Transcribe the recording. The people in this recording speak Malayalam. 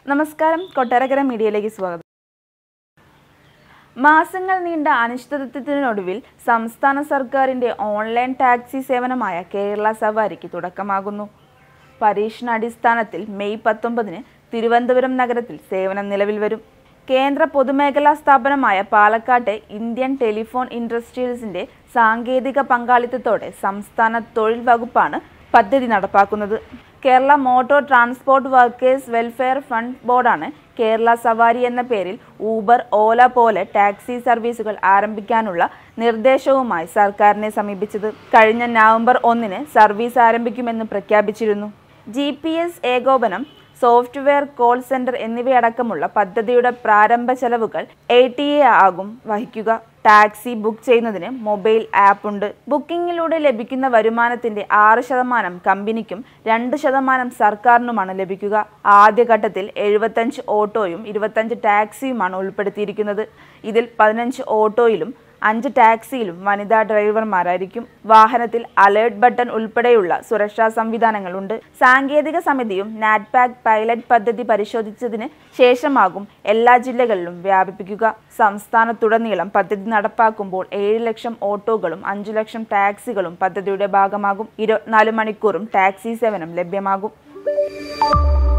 നമസ്കാരം കൊട്ടാരക്കര മീഡിയയിലേക്ക് സ്വാഗതം മാസങ്ങൾ നീണ്ട അനിശ്ചിതത്വത്തിനൊടുവിൽ സംസ്ഥാന സർക്കാരിന്റെ ഓൺലൈൻ ടാക്സി സേവനമായ കേരള സവാരിക്ക് തുടക്കമാകുന്നു പരീക്ഷണാടിസ്ഥാനത്തിൽ മെയ് പത്തൊമ്പതിന് തിരുവനന്തപുരം നഗരത്തിൽ സേവനം നിലവിൽ വരും കേന്ദ്ര പൊതുമേഖലാ സ്ഥാപനമായ പാലക്കാട്ടെ ഇന്ത്യൻ ടെലിഫോൺ ഇൻഡസ്ട്രീസിന്റെ സാങ്കേതിക പങ്കാളിത്തത്തോടെ സംസ്ഥാന തൊഴിൽ വകുപ്പാണ് പദ്ധതി നടപ്പാക്കുന്നത് Kerala motor transport workers welfare fund ബോർഡാണ് കേരള സവാരി എന്ന പേരിൽ ഊബർ ഓല പോലെ ടാക്സി സർവീസുകൾ ആരംഭിക്കാനുള്ള നിർദ്ദേശവുമായി സർക്കാരിനെ സമീപിച്ചത് കഴിഞ്ഞ നവംബർ ഒന്നിന് സർവീസ് ആരംഭിക്കുമെന്ന് പ്രഖ്യാപിച്ചിരുന്നു ജി പി എസ് ഏകോപനം സോഫ്റ്റ്വെയർ കോൾ സെന്റർ എന്നിവയടക്കമുള്ള പദ്ധതിയുടെ പ്രാരംഭ ചെലവുകൾ എ ടി എ ആകും വഹിക്കുക ടാക്സി ബുക്ക് ചെയ്യുന്നതിന് മൊബൈൽ ആപ്പ് ഉണ്ട് ബുക്കിംഗിലൂടെ ലഭിക്കുന്ന വരുമാനത്തിന്റെ ആറ് ശതമാനം കമ്പനിക്കും രണ്ട് ശതമാനം സർക്കാരിനുമാണ് ലഭിക്കുക ആദ്യഘട്ടത്തിൽ എഴുപത്തഞ്ച് ഓട്ടോയും ഇരുപത്തഞ്ച് ടാക്സിയുമാണ് ഉൾപ്പെടുത്തിയിരിക്കുന്നത് ഇതിൽ പതിനഞ്ച് ഓട്ടോയിലും അഞ്ച് ടാക്സിയിലും വനിതാ ഡ്രൈവർമാരായിരിക്കും വാഹനത്തിൽ അലേർട്ട് ബട്ടൺ ഉൾപ്പെടെയുള്ള സുരക്ഷാ സംവിധാനങ്ങളുണ്ട് സാങ്കേതിക സമിതിയും നാറ്റ്പാക് പൈലറ്റ് പദ്ധതി പരിശോധിച്ചതിന് ശേഷമാകും എല്ലാ ജില്ലകളിലും വ്യാപിപ്പിക്കുക സംസ്ഥാനത്തുടനീളം പദ്ധതി നടപ്പാക്കുമ്പോൾ ഏഴ് ലക്ഷം ഓട്ടോകളും അഞ്ചു ലക്ഷം ടാക്സികളും പദ്ധതിയുടെ ഭാഗമാകും ഇരുപത്തിനാല് മണിക്കൂറും ടാക്സി സേവനം ലഭ്യമാകും